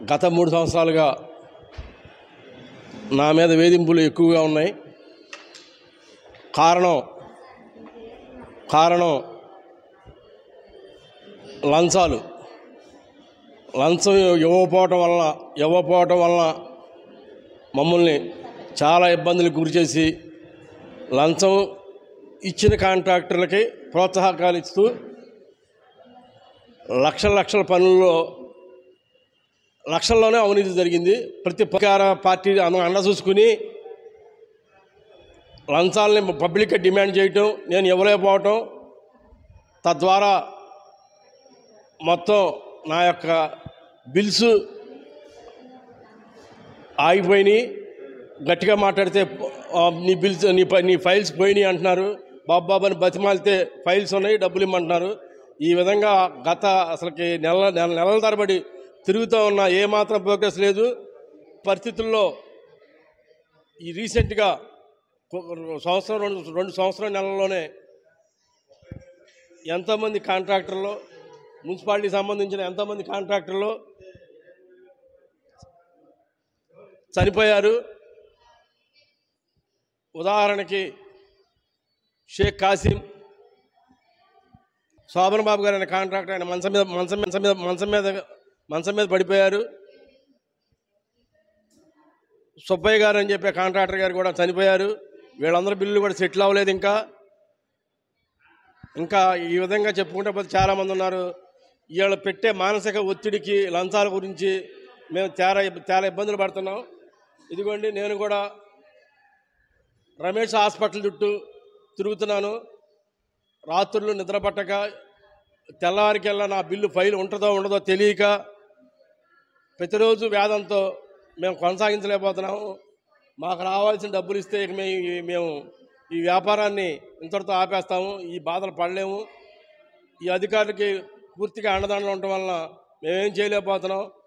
గత మూడు సంవత్సరాలుగా నా మీద వేధింపులు ఎక్కువగా ఉన్నాయి కారణం కారణం లంచాలు లంచం ఇవ్వకపోవటం వలన ఇవ్వకపోవటం వలన మమ్మల్ని చాలా ఇబ్బందులకు గురి చేసి లంచం ఇచ్చిన కాంట్రాక్టర్లకి ప్రోత్సాహకాలు ఇస్తూ లక్షల లక్షల పనుల్లో లక్షల్లోనే అవినీతి జరిగింది ప్రతి ప్రకార పార్టీ అన్న అండ చూసుకుని లంచాలని పబ్లిక్గా డిమాండ్ చేయటం నేను ఇవ్వలేకపోవటం తద్వారా మొత్తం నా యొక్క బిల్స్ ఆగిపోయినాయి గట్టిగా మాట్లాడితే ఆ, నీ బిల్స్ నీ ప- నీ ఫైల్స్ పోయినాయి అంటున్నారు బాబు బాబు అని బతిమాలితే ఫైల్స్ ఉన్నాయి డబ్బులు ఇమ్మంటున్నారు ఈ విధంగా గత అసలుకి నెల నెల నెలల తరబడి తిరుగుతూ ఉన్న ఏ మాత్రం ప్రోగ్రెస్ లేదు పరిస్థితుల్లో ఈ రీసెంట్గా కొ- సంవత్సరం రెండు రెండు సంవత్సరం నెలల్లోనే ఎంతోమంది కాంట్రాక్టర్లు మున్సిపాలిటీకి సంబంధించిన ఎంతోమంది కాంట్రాక్టర్లు చనిపోయారు ఉదాహరణకి షేక్ కాసిం శోభన్ బాబు గారు అనే కాంట్రాక్టర్ ఆయన మంచం మీద మంచం మంచం మీద మంచం మీద మంచం మీద పడిపోయారు సుబ్బయ్య గారు అని చెప్పే కాంట్రాక్టర్ గారు కూడా చనిపోయారు వీళ్ళందరి బిల్లులు కూడా సెటిల్ అవ్వలేదు ఇంకా ఇంకా ఈ విధంగా చెప్పుకుంటే పోతే చాలామంది ఉన్నారు వీళ్ళు పెట్టే మానసిక ఒత్తిడికి లంచాల గురించి మేము చాలా ఇబ్బ- చాలా ఇబ్బందులు పడుతున్నాం ఇదిగోండి నేను కూడా రమేష్ హాస్పిటల్ చుట్టూ తిరుగుతున్నాను రాత్రులు నిద్ర పట్టక తెల్లవారికెల్లా నా బిల్లు ఫైల్ ఉంటుందో ఉండదో తెలియక ప్రతిరోజు వేదంతో మేము కొనసాగించలేకపోతున్నాము మాకు రావాల్సిన డబ్బులు ఇస్తే ఇక మేము ఈ- మేము ఈ వ్యాపారాన్ని ఇంతటితో ఆపేస్తాము ఈ బాధలు పడలేము ఈ అధికారులకి పూర్తిగా అండదండలు ఉండటం వలన మేమేం చేయలేకపోతున్నాం